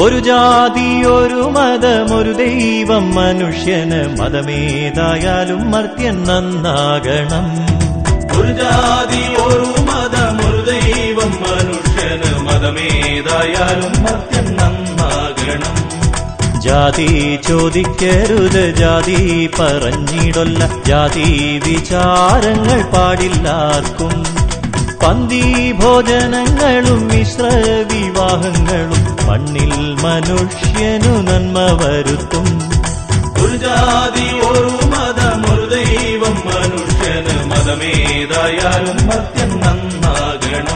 ഒരു ജാതി ഒരു മതം ഒരു ദൈവം മനുഷ്യന് മതമേതായാലും മർത്യൻ നന്നാകണം ഒരു ജാതി ഒരു മതം ഒരു ദൈവം മനുഷ്യന് മതമേതായാലും മർത്യൻ നന്നാകണം ജാതി ചോദിക്കരുത് ജാതി പറഞ്ഞിടൊല്ല ജാതി വിചാരങ്ങൾ പാടില്ലാർക്കും പന്തി ഭോജനങ്ങളും മിശ്ര വിവാഹങ്ങളും മണ്ണിൽ മനുഷ്യനു നന്മ വരുത്തും ഒരു ജാതി ഒരു മതം ഒരു ദൈവം മനുഷ്യന് മതമേതായാലും മർത്യൻ നന്നാകണം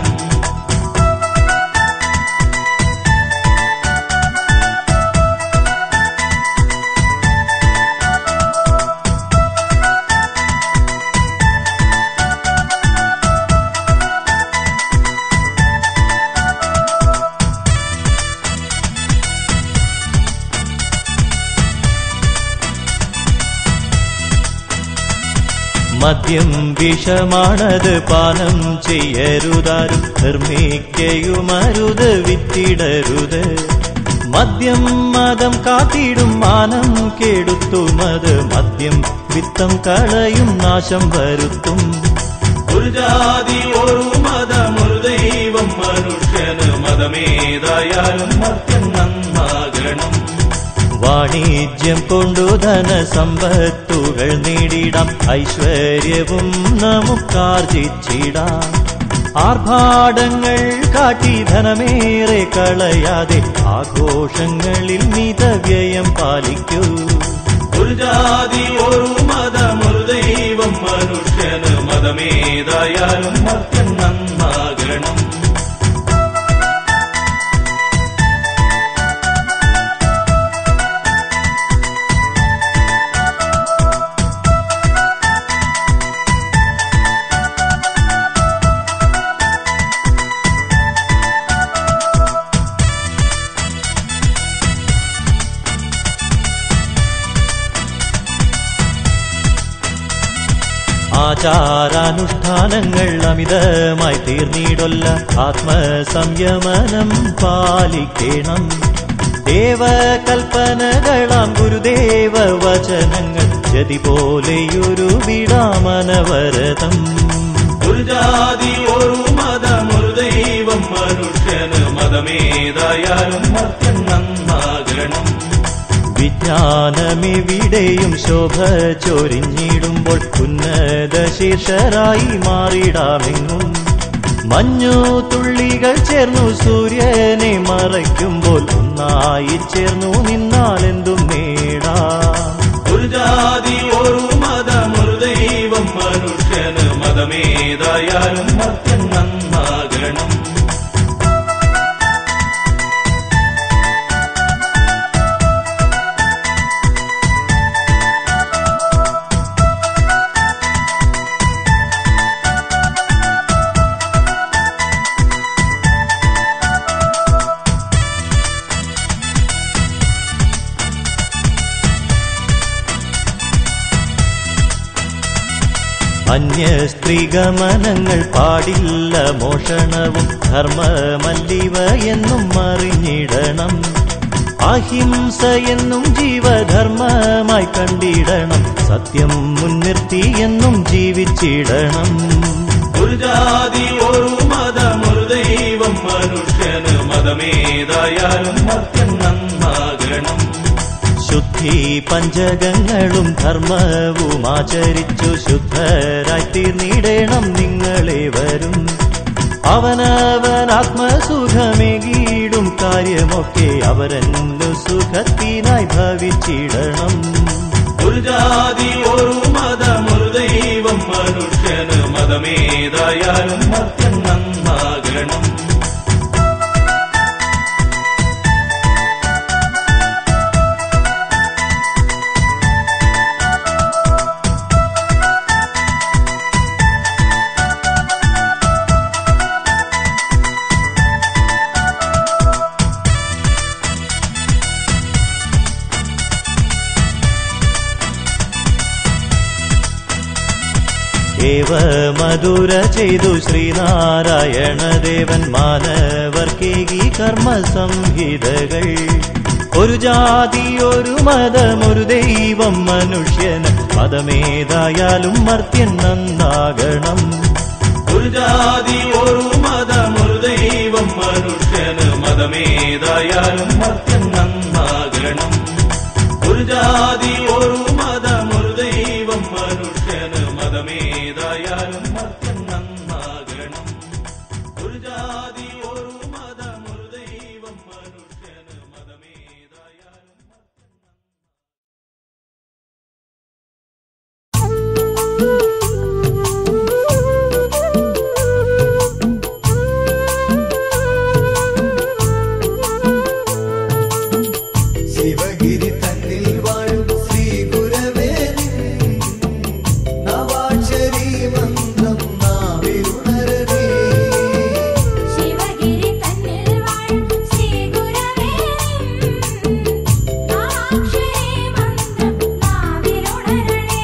മദ്യം വിഷമാണത് പാനം ചെയ്യരുതാരും നിർമ്മിക്കയുമരുത് വിത്തിടരുത് മദ്യം മതം കാത്തിടും മാനം കെടുത്തുമത് മദ്യം വിത്തം കളയും നാശം വരുത്തും ഒരു ജാതി ഒരു മതം ഒരു ദൈവം മനുഷ്യന് മതമേതായാലും മർത്യൻ നന്നാകണം വാണിജ്യം കൊണ്ടു ധനസമ്പത്തുകൾ നേടിടാം ഐശ്വര്യവും നമുക്കാർജിച്ചിടാം ആർഭാടങ്ങൾ കാട്ടി ധനമേറെ കളയാതെ ആഘോഷങ്ങളിൽ മിതവ്യയം പാലിക്കൂ ഒരു ജാതി ഒരു മതം ഒരു ദൈവം മനുഷ്യന് മതമേതായാലും മർത്യൻ നന്നാകണം ആചാരാനുഷ്ഠാനങ്ങൾ അമിതമായി തീർന്നിടൊല്ല ആത്മസംയമനം പാലിക്കണം ദേവകൽപ്പനകളാം ഗുരുദേവ വചനങ്ങൾ ജതി പോലെയൊരു വിടാമനവരതം ഒരു ജാതി ഒരു മതം ഒരു ദൈവം മനുഷ്യന് മതമേതായാലും മർത്യൻ നന്നാകണം വിജ്ഞാനമെവിടെയും ശോഭ ചൊരിഞ്ഞിടുമ്പോൾ ഉന്നത ശീർഷരായി മാറിടാമെങ്ങും മഞ്ഞു തുള്ളികൾ ചേർന്നു സൂര്യനെ മറയ്ക്കുമ്പോൾ ഒന്നായി ചേർന്നു നിന്നാലെന്തും നേടാം ഒരു ജാതി ഒരു മതം ഒരു ദൈവം മനുഷ്യന് മതമേതായാലും മർത്യൻ നന്നാകണം അന്യ സ്ത്രീഗമനങ്ങൾ പാടില്ല മോഷണവും ധർമ്മമല്ലിവ എന്നും അറിഞ്ഞിടണം അഹിംസ എന്നും ജീവധർമ്മമായി കണ്ടിടണം സത്യം മുൻനിർത്തി എന്നും ജീവിച്ചിടണം ഒരു ജാതി ഒരു മതം ഒരു ദൈവം മനുഷ്യന് മതമേതായാലും മർത്യൻ നന്നാകണം ശുദ്ധി പഞ്ചകങ്ങളും ധർമ്മവും ആചരിച്ചു ശുദ്ധരായി തീർന്നിടണം നിങ്ങളെ വരും അവനവൻ ആത്മസുഖമേകീടും കാര്യമൊക്കെ അവരന്നു സുഖത്തിനായി ഭവിച്ചിടണം ഒരു ജാതി ഒരു മതം ഒരു ദൈവം മനുഷ്യന് മതമേതായാലും മർത്യൻ നന്നാകണം ദേവമധുര ചെയ്തു ശ്രീനാരായണദേവൻ മാനവർക്കേകി കർമ്മ സംഹിതകൾ ഒരു ജാതി ഒരു മതം ഒരു ദൈവം മനുഷ്യന് മതമേതായാലും മർത്യൻ നന്നാകണം ഒരു ജാതി ഒരു മതം ഒരു ദൈവം മനുഷ്യന് മതമേതായാലും മർത്യൻ നന്നാകണം ഒരു ജാതി ഒരു മതം ഒരു ദൈവം മനുഷ്യന് മതമേതായാലും മർത്യൻ നന്നാകണം ഒരു ജാതി ഒരു മതം ഒരു ദൈവം മനുഷ്യന് മതമേതായാലും ശിവഗിരി തന്നിൽ വാഴും ശ്രീ ഗുരവേ നിൻ നവാക്ഷരീ മന്ത്രം നാവിലുണരണേ ശിവഗിരി തന്നിൽ വാഴും ശ്രീ ഗുരവേ നാക്ഷരേ മന്ത്രം നാവിലുണരണേ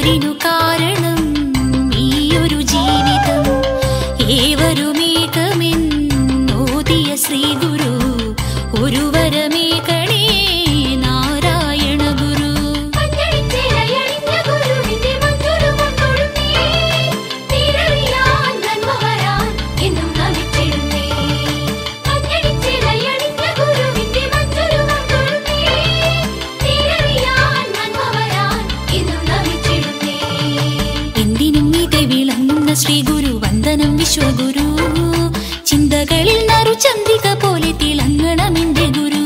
അതിനു കാരണം ഈയൊരു ജീവിതം ഏവരുമേകമെന്നോദിയ ശ്രീ ഗുരു ഒരു വരമേകണേ നാരായണ ഗുരു മഞ്ഞളിച്ചിലയണിഞ്ഞ ഗുരുവിന്റെ മറ്റൊരു മുൻകൊടുത്തേ. തിരറിയാൻ നന്മ വരാൻ എന്നും നമിച്ചിടുന്നേ. മഞ്ഞളിച്ചിലയണിഞ്ഞ ഗുരുവിന്റെ മറ്റൊരു മുൻകൊടുത്തേ. തിരറിയാൻ നന്മ വരാൻ എന്നും നമിച്ചിടുന്നേ. എന്തിനും മീതെ വിളങ്ങുന്ന ശ്രീ ഗുരു വന്ദനം വിശ്വഗുരു ചിന്തകളിൽ നറു ചന്ദ്രിക പോലെ തിളങ്ങണമെന്റെ ഗുരു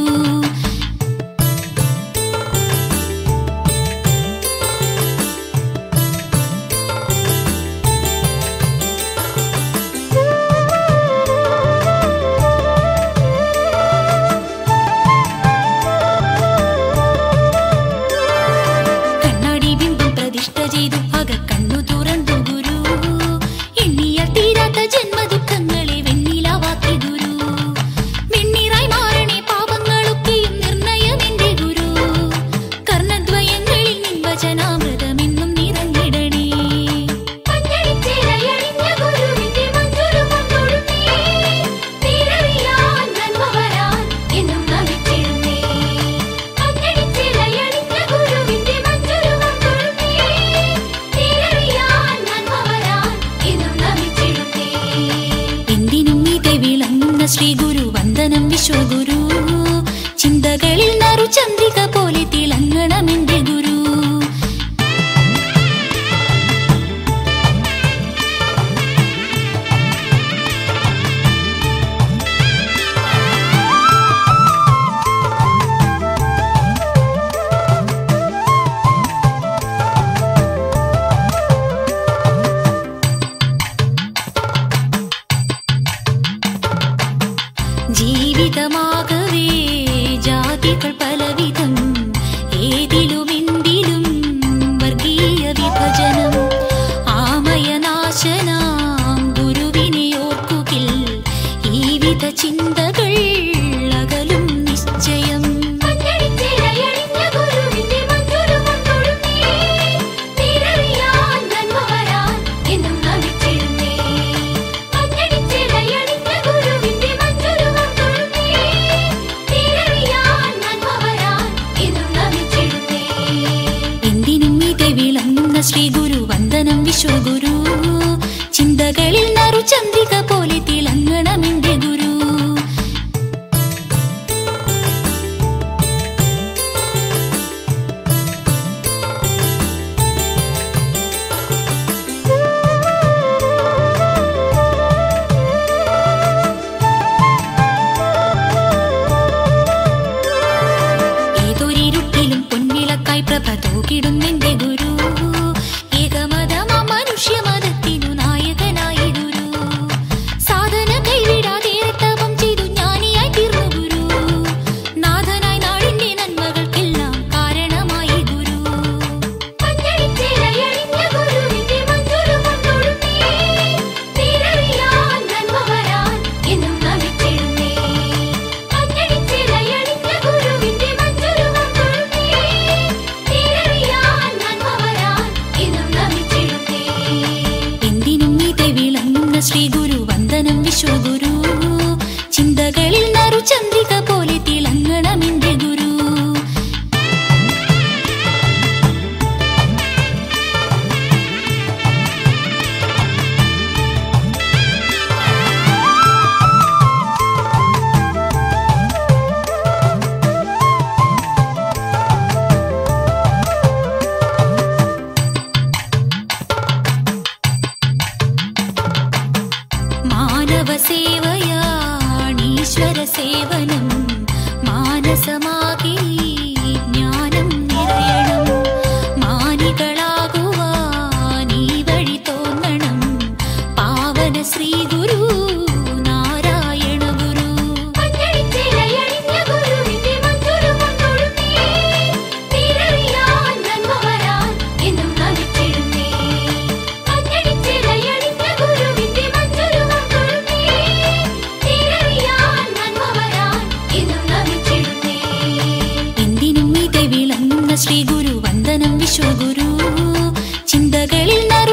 കണ്ണാടി ബിംബം പ്രതിഷ്ഠ ചെയ്തു അക കണ്ണു തുറന്നു ഗുരു എണ്ണിയാൽ തീരാത്ത ജന്മദുഃഖങ്ങളെ വെണ്ണിലാവാക്കി ഗുരു വെണ്ണീറായി മാറണേ പാപങ്ങളൊക്കെയും നിർണയമെന്റെ ഗുരു കർണദ്വയങ്ങളിൽ നിൻവചനാമൃതമെന്നും നിറഞ്ഞിടണേ മഞ്ഞളിച്ചിലയണിഞ്ഞ ഗുരുവിന്റെ മറ്റൊരു മുൻകൊടുത്തേ. തിരറിയാൻ നന്മ വരാൻ എന്നും നമിച്ചിടുന്നേ. മഞ്ഞളിച്ചിലയണിഞ്ഞ ഗുരുവിന്റെ മറ്റൊരു മുൻകൊടുത്തേ. തിരറിയാൻ നന്മ വരാൻ എന്നും നമിച്ചിടുന്നേ. എന്തിനും മീതെ വിളങ്ങുന്ന ശ്രീ ഗുരു വന്ദനം വിശ്വഗുരു ചിന്തകളിൽ നറു ചന്ദ്രിക പോലെ തിളങ്ങണമെന്റെ ഗുരു ജീവിതമാകവേ ജാതികൾ പലവിധം ഏതിലുമെന്തിലും വർഗീയ വിഭജനം ആമയനാശനാം ഗുരുവിനെ ഓർക്കുകിൽ ഈ വിധ ചിന്തകൾ അകലും നിശ്ചയം മഞ്ഞളിച്ചിലയണിഞ്ഞ ഗുരുവിന്റെ മറ്റൊരു മുൻകൊടുത്തേ. തിരറിയാൻ നന്മ വരാൻ എന്നും നമിച്ചിടുന്നേ. മഞ്ഞളിച്ചിലയണിഞ്ഞ ഗുരുവിന്റെ മറ്റൊരു മുൻകൊടുത്തേ. തിരറിയാൻ നന്മ വരാൻ എന്നും നമിച്ചിടുന്നേ. എന്തിനും മീതെ വിളങ്ങുന്ന ശ്രീ ഗുരു വന്ദനം വിശ്വഗുരു ചിന്തകളിൽ നറു ചന്ദ്രിക പോലെ തിളങ്ങണമെന്റെ ഗുരു ഏതൊരിരുട്ടിലും പൊൻവിളക്കായി പ്രഭ തൂക്കിടുന്നെന്റെ ഗുരു ഏകമതമാ മനുഷ്യമതത്തിനു നായകനായി ഗുരു സാധന കൈവിടാതെ തപം ചെയ്തു ജ്ഞാനിയായി തീർന്നു ഗുരു നാഥനായി നാടിന്റെ നന്മകൾക്കെല്ലാം കാരണമായി ഗുരു മഞ്ഞളിച്ചിലയണിഞ്ഞ ഗുരുവിന്റെ മറ്റൊരു മുൻകൊടുത്തേ. തിരറിയാൻ നന്മ വരാൻ എന്നും നമിച്ചിടുന്നേ. മഞ്ഞളിച്ചിലയണിഞ്ഞ ഗുരുവിന്റെ മറ്റൊരു മുൻകൊടുത്തേ. തിരറിയാൻ നന്മ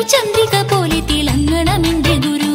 ചന്ദ്രിക പോലെ തിളങ്ങണമെന്റെ ഗുരു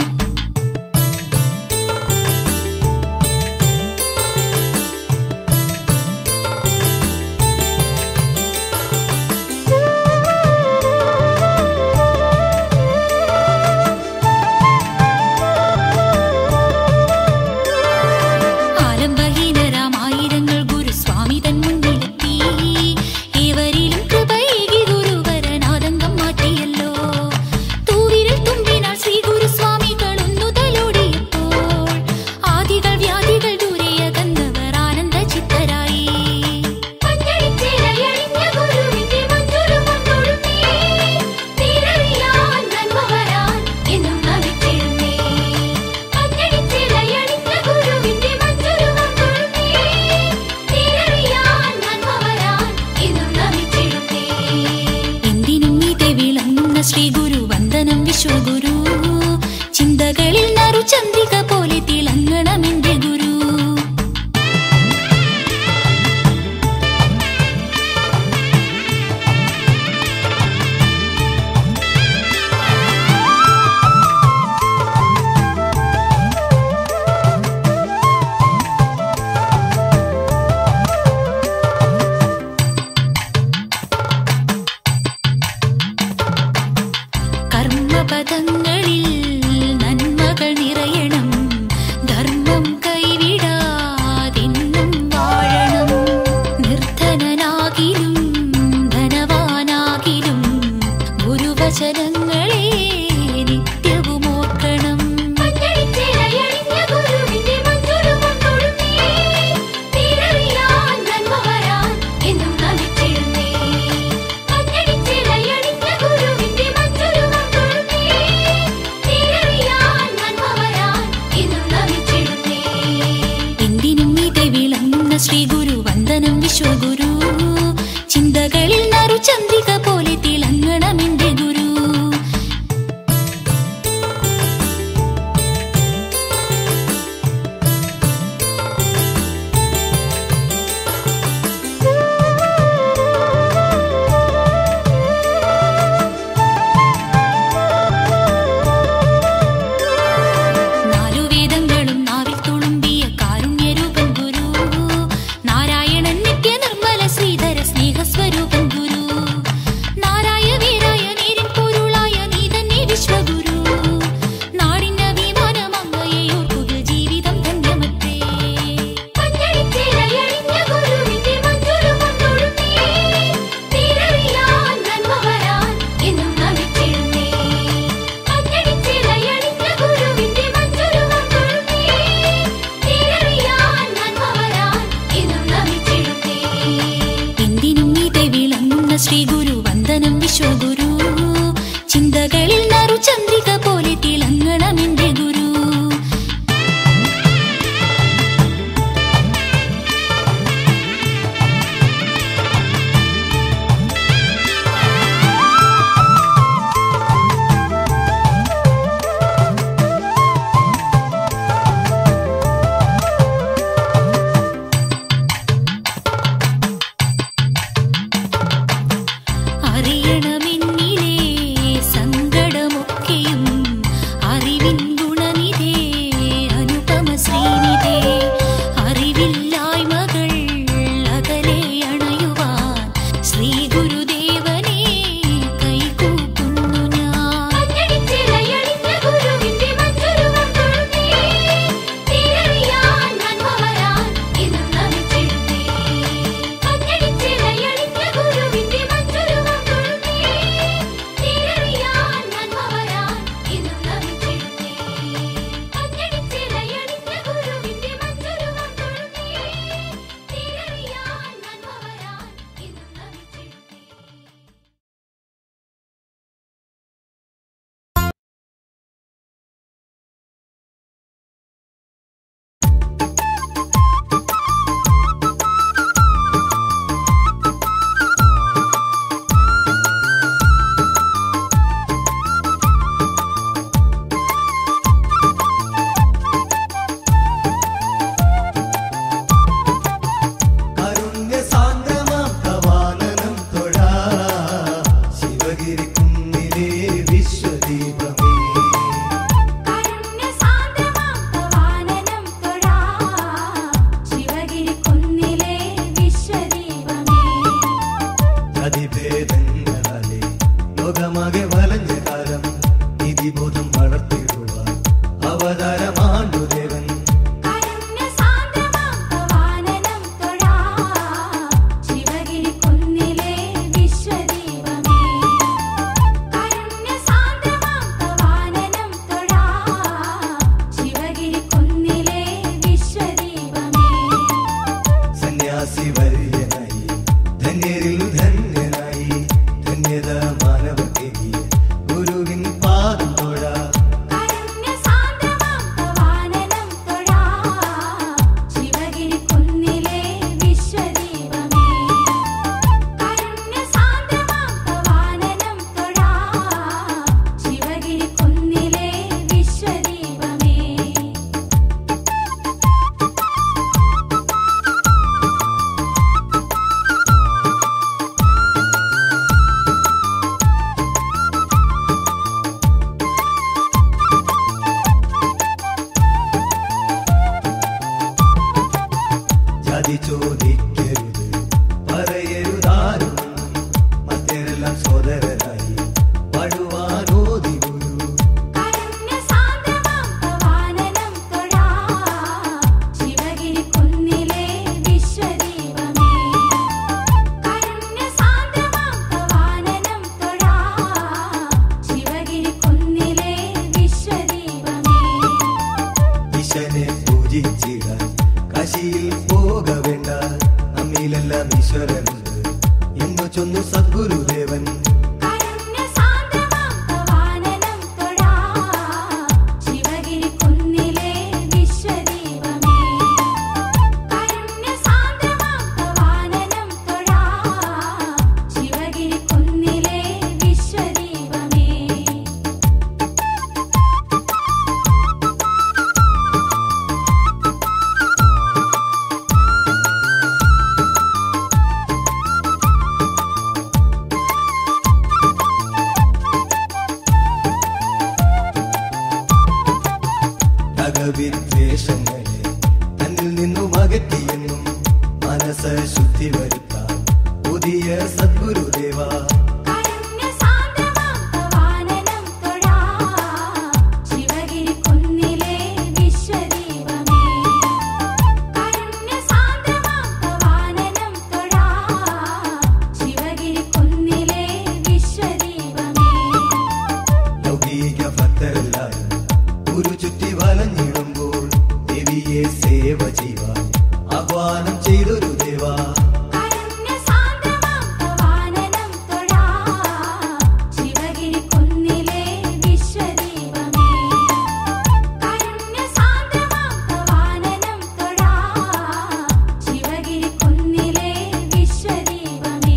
ആലംബഹീനരാമായിരങ്ങൾ ഗുരുസ്വാമി തൻ മുന്നിലെത്തി ഏവരിലും കൃപയേകി ഗുരുവരനാദംഗം മാറ്റിയല്ലോ തൂവിരൽ തുമ്പിനാൽ ശ്രീ ഗുരുസ്വാമികളൊന്നു തലോടിയപ്പോൾ ആദികൾ വ്യാധികൾ ദൂരെയകന്നവർ ആനന്ദ ചിത്തരായി മഞ്ഞളിച്ചിലയണിഞ്ഞ ഗുരുവിന്റെ മറ്റൊരു മുന്നൊടുങ്ങി. തീരറിയാൻ നന്മ വരാൻ എന്നും നമിച്ചിടുന്നേ. മഞ്ഞളിച്ചിലയണിഞ്ഞ ഗുരുവിന്റെ മറ്റൊരു മുന്നൊടുങ്ങി. തീരറിയാൻ നന്മ വരാൻ എന്നും നമിച്ചിടുന്നേ. എന്തിനും മീതെ വിളങ്ങുന്ന ശ്രീ ഗുരു വന്ദനം വിശ്വഗുരു ചിന്തകളിൽ നറു ചന്ദ്രിക പോലെ തിളങ്ങണമെന്റെ ഗുരു കർമ്മപദങ്ങളിൽ നന്മകൾ നിറയണം ധർമ്മം കൈവിടാതെന്നും വാഴണം നിർധനനാകിലും ധനവാനാകിലും ഗുരുവചനങ്ങളെ നിത്യവും ഓർക്കണം മഞ്ഞളിച്ചിലയണിഞ്ഞ ഗുരുവിന്റെ മറ്റൊരു മുന്നൊടുങ്ങി. തീരറിയാൻ നന്മ വരാൻ എന്നും നമിച്ചിടുന്നേ. മഞ്ഞളിച്ചിലയണിഞ്ഞ ഗുരുവിന്റെ മറ്റൊരു മുന്നൊടുങ്ങി. തീരറിയാൻ നന്മ വരാൻ എന്നും നമിച്ചിടുന്നേ. എന്തിനും മീതെ വിളങ്ങുന്ന ശ്രീ ഗുരു വന്ദനം വിശ്വഗുരു ചിന്തകളിൽ നറു ചന്ദ്രിക പോലെ തിളങ്ങണമെന്റെ ഗുരു നാലു വേദങ്ങളും നാവിൽ തുളുമ്പിയ കാരുണ്യരൂപൻ ഗുരു നാരായണൻ നിത്യ നിർമ്മല ശ്രീധര സ്നേഹസ്വരൂപൻ ഗുരു നാരായ വീരായ നേരിൻ പൊരുളായ നീ തന്നെ വിശ്വഗുരു നാടിന്റെ അഭിമാനമങ്ങയെ ഓർക്കുക ജീവിതം ധന്യമത്രേ മഞ്ഞളിച്ചിലയണിഞ്ഞ ഗുരുവിന്റെ മറ്റൊരു മുന്നൊടുങ്ങി. തീരറിയാൻ നന്മ വരാൻ എന്നും നമിച്ചിടുന്നേ. മഞ്ഞളിച്ചിലയണിഞ്ഞ ഗുരുവിന്റെ മറ്റൊരു മുന്നൊടുങ്ങി. തീരറിയാൻ നന്മ വരാൻ എന്നും നമിച്ചിടുന്നേ. എന്തിനും മീതെ വിളങ്ങുന്ന ശ്രീ ഗുരു വന്ദനം വിശ്വഗുരു ചിന്തകളിൽ നറു ചന്ദ്രിക പോലെ തിളങ്ങണമെന്റെ ഗുരു അറിയണമെന്നിലേ സങ്കടമൊക്കെയും അറിവിൻ ഗുണനിധേ അനുപമ ശ്രീനിധേ അറിവില്ലായ്മകൾ അകലെ അണയുവാൻ ശ്രീ ഗുരുദേവനെ കൈകൂപ്പുന്നു ഞാൻ മഞ്ഞളിച്ചിലയണിഞ്ഞ ഗുരുവിന്റെ മറ്റൊരു മുന്നൊടുങ്ങി. തീരറിയാൻ നന്മ വരാൻ എന്നും നമിച്ചിടുന്നേ. മഞ്ഞളിച്ചിലയണിഞ്ഞ ഗുരുവിന്റെ മറ്റൊരു മുന്നൊടുങ്ങി. തീരറിയാൻ നന്മ വരാൻ എന്നും നമിച്ചിടുന്നേ. മഞ്ഞളിച്ചിലയണിഞ്ഞ ഗുരുവിന്റെ മറ്റൊരു മുന്നൊടുങ്ങി. തീരറിയാൻ നന്മ വരാൻ എന്നും നമിച്ചിടുന്നേ. കാരുണ്യസാന്ദ്രമാം കവാനനം തൊഴാ ശിവഗിരി കുന്നിലേറി ഭേദങ്ങളാലേ ലോകമാകെ വലഞ്ഞ കാലം നീതിബോധം വളർത്തിടുവാൻ അവതാരമാണ്ടു ദേവൻ കാരുണ്യ സാന്ദ്രമാക്കവാനനം തൊഴാ ശിവഗിരി കുന്നിലെ വിശ്വദീപമേ കാരുണ്യ സാന്ദ്രമാക്കവാനനം തൊഴാ ശിവഗിരി കുന്നിലെ വിശ്വദീപമേ സന്യാസി വര്യനായി ധന്യരിൽ ധന്യനായി ധന്യത മാനവകേകിയ ഗുരുവിൻ പാദം തൊഴാ കാരുണ്യ സാന്ദ്രമാക്കവാനനം തൊഴാ ശിവഗിരി കുന്നിലെ വിശ്വദീപമേ കാരുണ്യ സാന്ദ്രമാക്കവാനനം തൊഴാ ശിവഗിരി കുന്നിലെ വിശ്വദീപമേ ജാതി ചോദിക്കരുത് പറയരുതാരും മറ്റരെല്ലാം സോദരരായി പാടുവാനോതി ഗുരു കാരുണ്യ സാന്ദ്രമാക്കവാനനം തൊഴാ ശിവഗിരി കുന്നിലെ വിശ്വദീപമേ കാരുണ്യ സാന്ദ്രമാക്കവാനനം തൊഴാ ശിവഗിരി കുന്നിലെ വിശ്വദീപമേ ഈശനെ പൂജിച്ചിടാൻ കാശിയിൽ പോക വേണ്ട നമ്മിലെല്ലാം ഈശ്വരനുണ്ട് എന്നു ചൊന്നു സദ്ഗുരുദേവൻ കാരുണ്യ സാന്ദ്രമാക്കവാനനം തൊഴാ ശിവഗിരി കുന്നിലെ വിശ്വദീപമേ കാരുണ്യ സാന്ദ്രമാക്കവാനനം തൊഴാ ശിവഗിരി കുന്നിലെ വിശ്വദീപമേ രാഗവിദ്വേഷങ്ങളെ തന്നിൽ നിന്നും അകറ്റിയെന്നും മനസ്സ് ശുദ്ധി വരുത്താൻ പുതിയ സദ്ഗുരുദേവ കാരുണ്യ സാന്ദ്രമാക്കവാനനം തൊഴാ ശിവഗിരി കുന്നിലെ വിശ്വദീപമേ കാരുണ്യ സാന്ദ്രമാക്കവാനനം തൊഴാ ശിവഗിരി കുന്നിലെ വിശ്വദീപമേ ലൗകിക ഭക്തരെല്ലാരും ഗുരു ചുറ്റി വലഞ്ഞിടുമ്പോൾ ദേവിയെ സേവ ചെയ്യുവാൻ ആഹ്വാനം ചെയ്തൊരു ദേവാ കാരുണ്യ സാന്ദ്രമാക്കവാനനം തൊഴാ ശിവഗിരി കുന്നിലെ വിശ്വദീപമേ കാരുണ്യ സാന്ദ്രമാക്കവാനനം തൊഴാ ശിവഗിരി കുന്നിലെ വിശ്വദീപമേ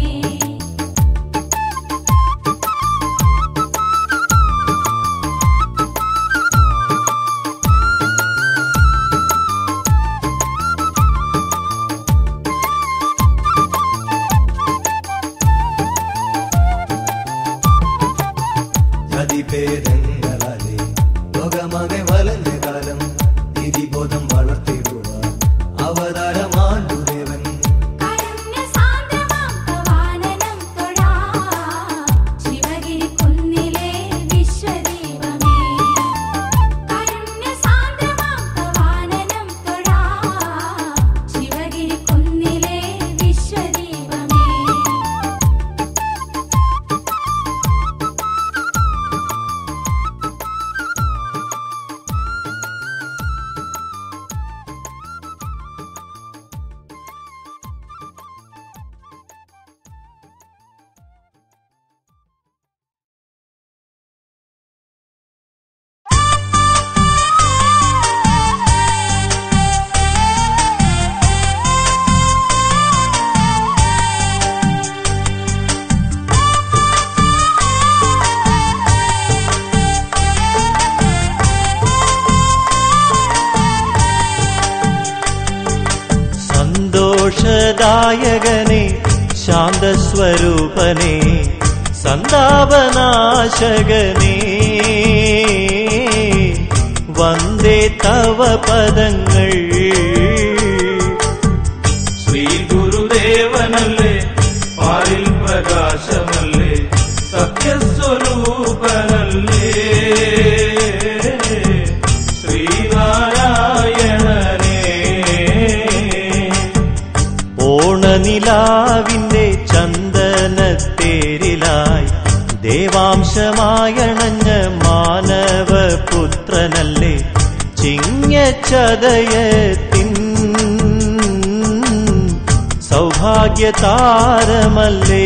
ജാതിഭേദങ്ങളാലെ ലോകമാകെ വലഞ്ഞ കാലം നീതിബോധം വളർത്തിടുവാൻ അവതാരമാണ്ടു ദേവൻ കാരുണ്യ സാന്ദ്രമാക്കവാനനം തൊഴാ ശിവഗിരി കുന്നിലെ വിശ്വദീപമേ കാരുണ്യ സാന്ദ്രമാക്കവാനനം തൊഴാ ശിവഗിരി കുന്നിലെ വിശ്വദീപമേ സന്തോഷദായകനെ ശാന്തസ്വരൂപനെ സന്താപനാശകനെ വന്ദേ തവ പദങ്ങൾ ശ്രീ ഗുരുദേവനല്ലേ പാലിൽ പ്രകാശമല്ലേ ദേവാംശമായണഞ്ഞ മാനവപുത്രനല്ലേ ചിങ്ങച്ചതയത്തിൻ സൗഭാഗ്യതാരമല്ലേ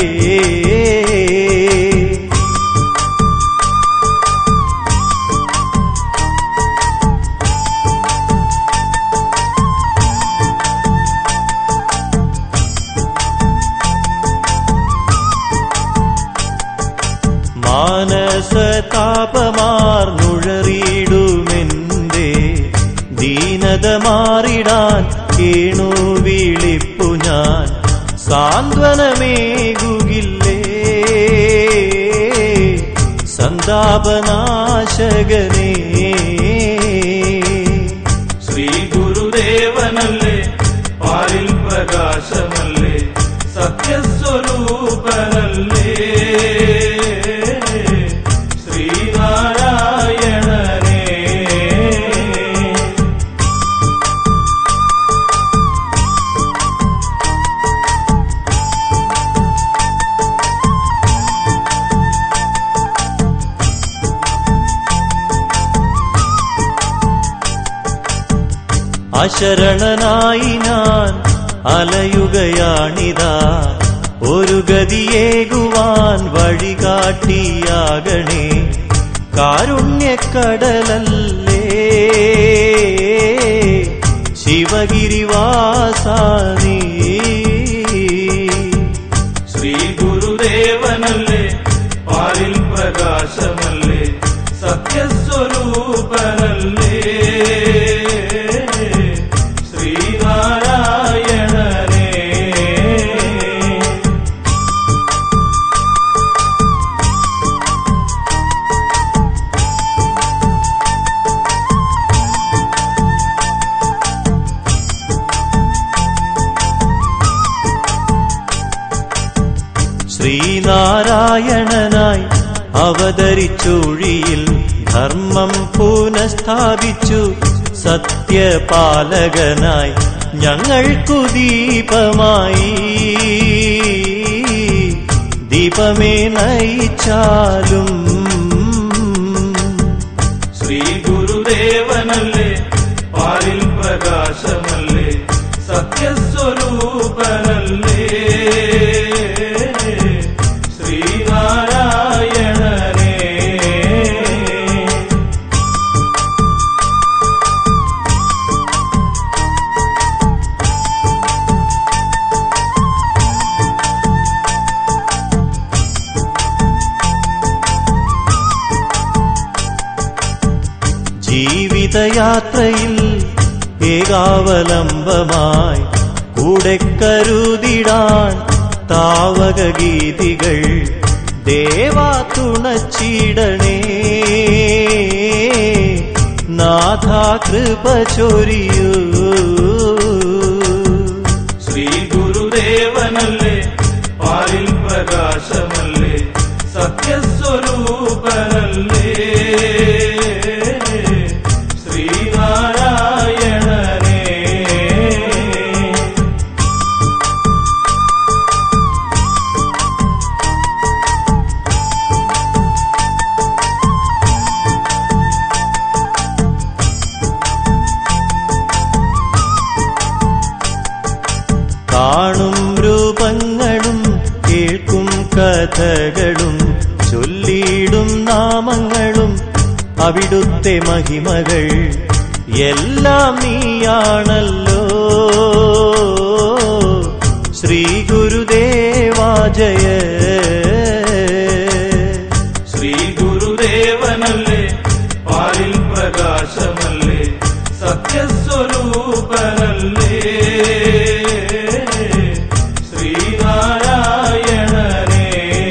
മാനസതാപമാർന്നുഴറിയിടുമെന്റെ ദീനത മാറിടാൻ കേണു വിളിപ്പു ഞാൻ സാന്ത്വനമേകുകില്ലേ സന്താപനാശകനേ ശ്രീ ഗുരുദേവനല്ലേ പാലിൽ പ്രകാശമല്ലേ സത്യസ്വരൂപനല്ലേ ശ്രീനാരായണനേ അശരണനായി ഞാൻ അലയുകയാണിതാ ഒരു ഗതിയേകുവാൻ വഴികാട്ടിയാകണേ കാരുണ്യക്കടലല്ലേ ശിവഗിരിവാസാനീ ശ്രീ ഗുരുദേവനല്ലേ പാലിൽ പ്രകാശമല്ലേ സത്യസ്വരൂപനല്ലേ ശ്രീനാരായണനേ ശ്രീനാരായണനായി അവതരിച്ചൊഴിയിൽ ധർമ്മം പുനഃസ്ഥാപിച്ചു സത്യപാലകനായി ഞങ്ങൾക്കു ദീപമായി ദീപമേ നയിച്ചാലും ശ്രീ ഗുരുദേവനല്ലേ പാലിൽ പ്രകാശമല്ലേ സത്യസ്വരൂപനല്ലേ ശ്രീനാരായണനേ ജീവിതയാത്രയിൽ ഏകാവലംബമായി കൂടെ കരുതിടാൻ താവക ഗീതികൾ ദേവാ തുണച്ചിടണേ നാഥ കൃപ ചൊരിയൂ ശ്രീ ഗുരുദേവനല്ലേ പാലിൽ പ്രകാശമല്ലേ സത്യസ്വരൂപനല്ലേ ശ്രീനാരായണനേ കാണും രൂപങ്ങളും കേൾക്കും കഥകളും ചൊല്ലിയിടും നാമങ്ങളും അവിടുത്തെ മഹിമകൾ എല്ലാം നീയാണല്ലോ ശ്രീ ഗുരുദേവാ ജയ ശ്രീ ഗുരുദേവനല്ലേ പാലിൽ പ്രകാശമല്ലേ സത്യസ്വരൂപനല്ലേ ശ്രീനാരായണനേ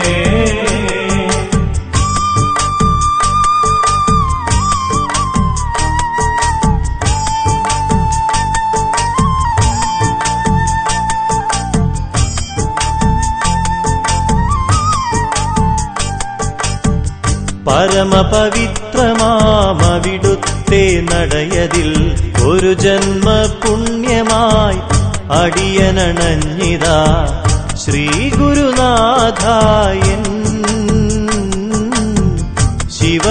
പരമപവിത്രമാമവിടുത്തെ നടയതിൽ ഒരു ജന്മ പുണ്യമായി അടിയനണഞ്ഞിതാ ശ്രീ ഗുരുനാഥായൻ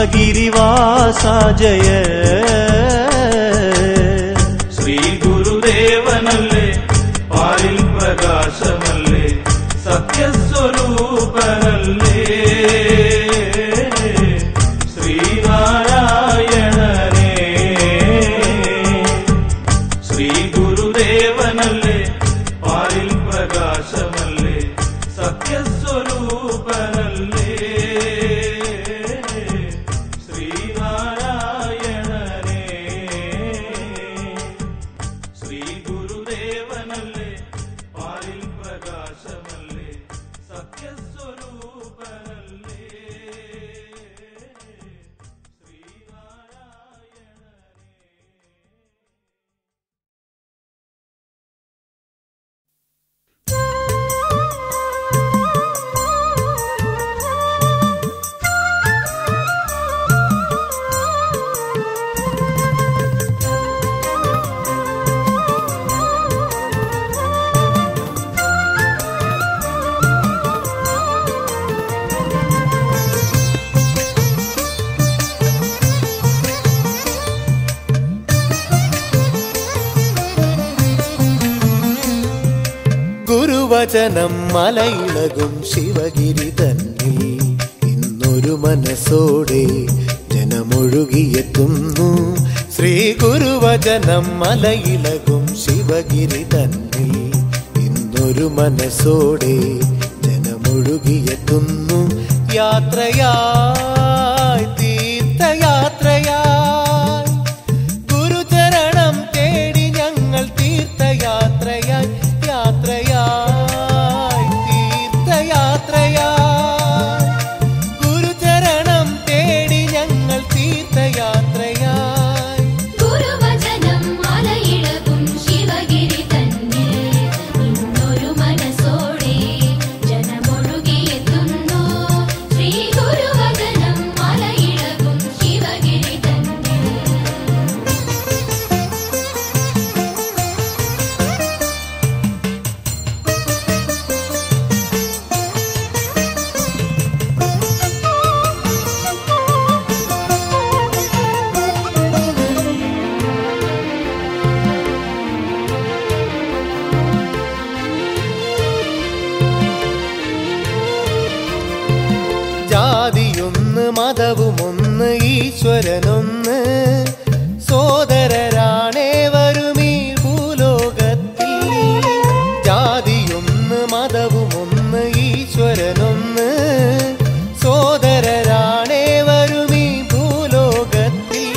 ശിവഗിരിവാസ ജയ ശ്രീ ഗുരുദേവനല്ലേ പാലിൽ പ്രകാശമല്ലേ സത്യസ്വരൂപനല്ലേ ശ്രീനാരായണനേ ശ്രീ ഗുരുദേവനല്ലേ പാലിൽ പ്രകാശമല്ലേ സത്യസ്വരൂപനല്ലേ ശ്രീനാരായണനേ ശ്രീ ഗുരുദേവനല്ലേ പാലിൽ പ്രകാശമല്ലേ സത്യസ്വരൂപനല്ലേ ശ്രീനാരായണനേ ഗുരുവചനം മലയിളകും ശിവഗിരി തന്നിൽ ഇന്നൊരു മനസ്സോടെ ജനമൊഴുകിയെത്തുന്നു ശ്രീ ഗുരുവചനം മലയിളകും ശിവഗിരി തന്നിൽ ഇന്നൊരു മനസ്സോടെ ജനമൊഴുകിയെത്തുന്നു യാത്രയായി തീർത്ഥയാത്രയായി ഗുരുചരണം തേടി ഞങ്ങൾ തീർത്ഥയാത്രയായി യാത്രയായി തീർത്ഥയാത്രയായി ഗുരുചരണം തേടി ഞങ്ങൾ തീർത്ഥയാത്രയായി ഗുരുവചനം മലയിളകും ശിവഗിരി തന്നിൽ ഇന്നൊരു മനസ്സോടെ ജനമൊഴുകിയെത്തുന്നു ശ്രീ ഗുരുവചനം മലയിളകും ശിവഗിരി തന്നിൽ ജാതിയൊന്ന് മതവുമൊന്ന് ഈശ്വരനൊന്ന് സോദരരാണേ വരുമീ ഭൂലോകത്തിൽ ജാതിയൊന്ന് മതവുമൊന്ന് ഈശ്വരനൊന്ന് സോദരരാണേ വരുമീ ഭൂലോകത്തിൽ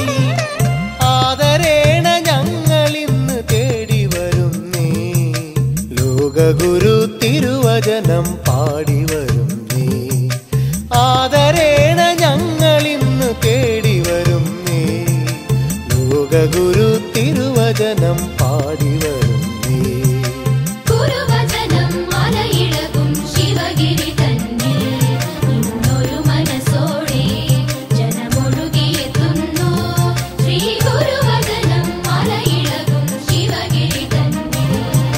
ആദരേണ ഞങ്ങളിന്ന് തേടി വരുന്നേ ലോകഗുരു തിരുവചനം പാടി വരുന്നേ ആദരേണ ഞങ്ങളിന്ന് തേടി വരുന്നേ ലോകഗുരു തിരുവചനം പാടി വരുന്നേ ഗുരുവചനം മലയിളകും ശിവഗിരി തന്നിൽ ഇന്നൊരു മനസ്സോടെ ജനമൊഴുകിയെത്തുന്നു ശ്രീ ഗുരുവചനം മലയിളകും ശിവഗിരി തന്നിൽ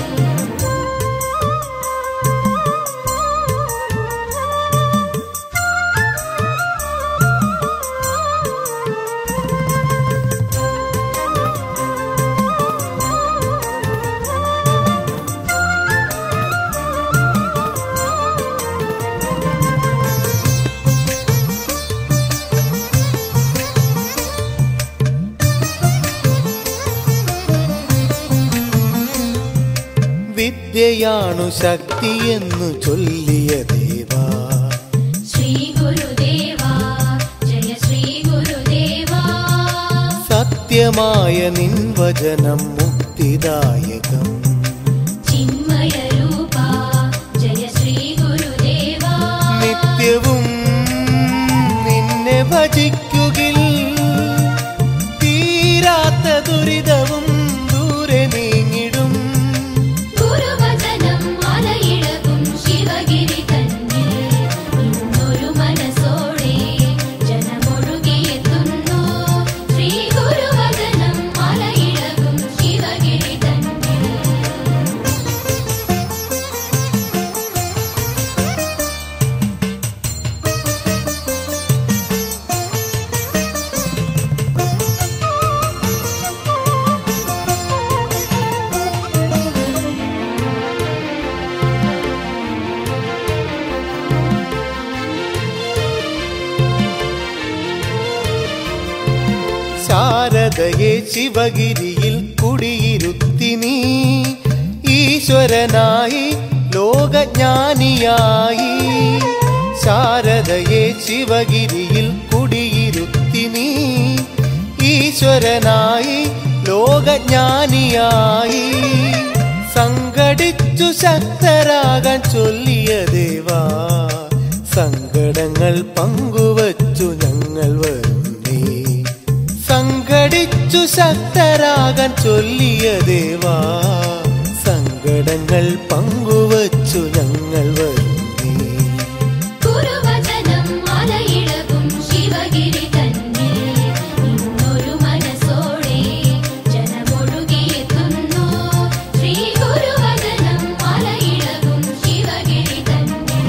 വിദ്യയാണു ശക്തിയെന്നു ചൊല്ലിയ ദേവാ ശ്രീ ഗുരുദേവാ ജയ ശ്രീ ഗുരുദേവാ സത്യമായ നിൻവചനം മുക്തിദായകം ചിന്മയ രൂപ ജയ ശ്രീ ഗുരുദേവാ നിത്യവും നിന്നെ ഭജിക്കുകിൽ തീരാത്ത ദുരിതവും ദൂരെ നീങ്ങിടും ഗുരുവചനം മലയിളകും ശിവഗിരി തന്നിൽ ഇന്നൊരു മനസ്സോടെ ജനമൊഴുകിയെത്തുന്നു ശ്രീ ഗുരുവചനം മലയിളകും ശിവഗിരി തന്നിൽ ശാരദയെ ശിവഗിരിയിൽ കുടിയിരുത്തി നീ ഈശ്വരനായി ലോകജ്ഞാനിയായി ശാരദയെ ശിവഗിരിയിൽ കുടിയിരുത്തി നീ ഈശ്വരനായി ലോകജ്ഞാനിയായി സംഘടിച്ചു ശക്തരാകാൻ ചൊല്ലിയ ദേവാ സങ്കടങ്ങൾ പങ്കുവച്ചു ഞങ്ങൾ വരുന്നേ സംഘടിച്ചു ശക്തരാകാൻ ചൊല്ലിയ ദേവാ സങ്കടങ്ങൾ പങ്കുവച്ചു ഞങ്ങൾ വരുന്നേ ഗുരുവചനം മലയിളകും ശിവഗിരി തന്നെ ഇന്നൊരു മനസ്സോടെ ജനമൊഴുകിയെത്തുന്നു ശ്രീ ഗുരുവചനം മലയിളകും ശിവഗിരി തന്നെ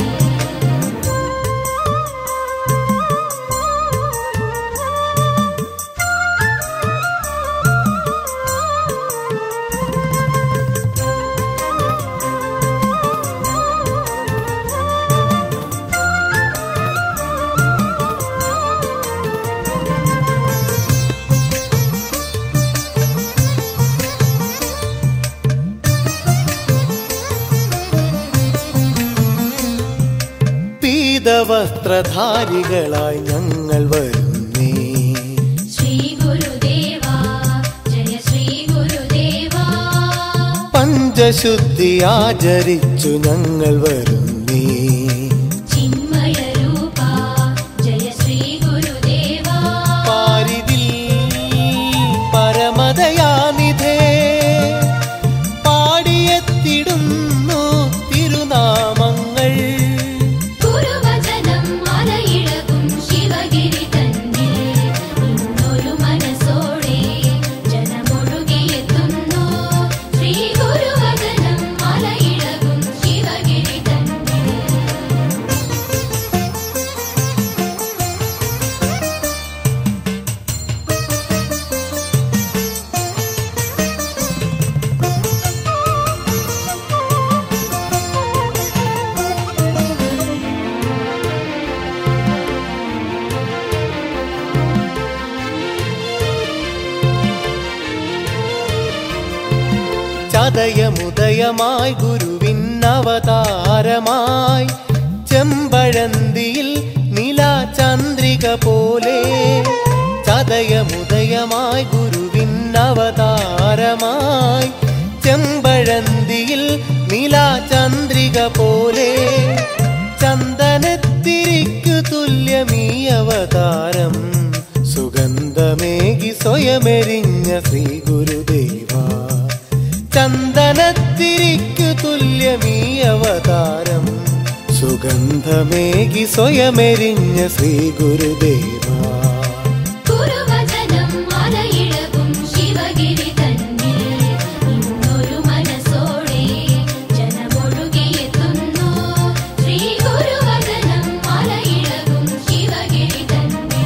പീതവസ്ത്രധാരികളായി ഞങ്ങൾ വരുന്നേ ശ്രീ ഗുരുദേവാ ജയ ശ്രീ ഗുരുദേവാ പഞ്ചശുദ്ധി ആചരിച്ചു ഞങ്ങൾ വരുന്നേ ചിന്മയ രൂപ ജയ ശ്രീ ഗുരുദേവാ പാരിതിൽ പരമതയാനിധേ പാടിയെത്തിടുന്നു തിരുനാമങ്ങൾ ഗുരുവചനം മലയിളകും ശിവഗിരി തന്നെ ഇന്നൊരു മനസ്സോടെ ജനമൊഴുകിയെത്തുന്നു ശ്രീ ഗുരുവചനം മലയിളകും ശിവഗിരി തന്നെ ചതയമുദയമായി ഗുരുവിൻ അവതാരമായി ചെമ്പഴന്തിയിൽ നിലാചന്ദ്രിക പോലെ ചതയമുദയമായി ഗുരുവിൻ അവതാരമായി ചെമ്പഴന്തിയിൽ നിലാചന്ദ്രിക പോലെ ചന്ദനത്തിരിക്കു തുല്യമീ അവതാരം സുഗന്ധമേകി സ്വയമെരിഞ്ഞ ശ്രീ ഗുരുദേവ ചന്ദനത്തിരിക്കു തുല്യമീ അവതാരം സുഗന്ധമേകി സ്വയമെരിഞ്ഞ ശ്രീ ഗുരുദേവ ഗുരുവചനം മലയിളകും ശിവഗിരി തന്നെ ഇന്നൊരു മനസ്സോടെ ജനമൊഴുകിയെത്തുന്നു ശ്രീ ഗുരുവചനം മലയിളകും ശിവഗിരി തന്നെ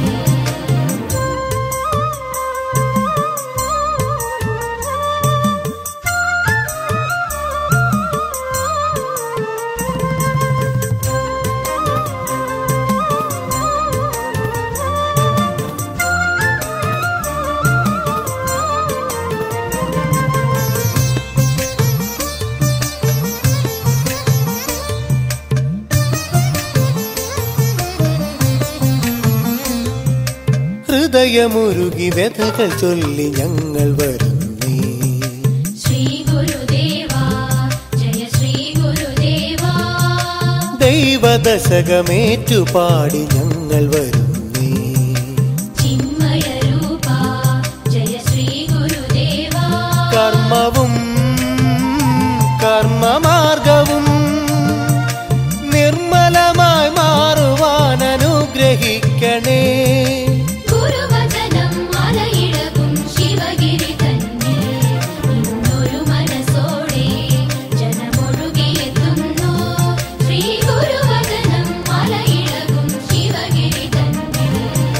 ഹൃദയമുരുകി വ്യഥകൾ ചൊല്ലി ഞങ്ങൾ വരുന്നേ ശ്രീ ഗുരുദേവാ ജയ ശ്രീ ഗുരുദേവാ ദൈവദശകമേറ്റുപാടി ഞങ്ങൾ വരുന്നേ ചിന്മയ രൂപ ജയ ശ്രീ ഗുരുദേവാ കർമ്മവും കർമ്മമാർഗവും നിർമ്മലമായി മാറുവാൻ അനുഗ്രഹിക്കണേ ഗുരുവചനം മലയിളകും ശിവഗിരി തന്നെ ഇന്നൊരു മനസ്സോടെ ജനമൊഴുകിയെത്തുന്നു ശ്രീ ഗുരുവചനം മലയിളകും ശിവഗിരി തന്നെ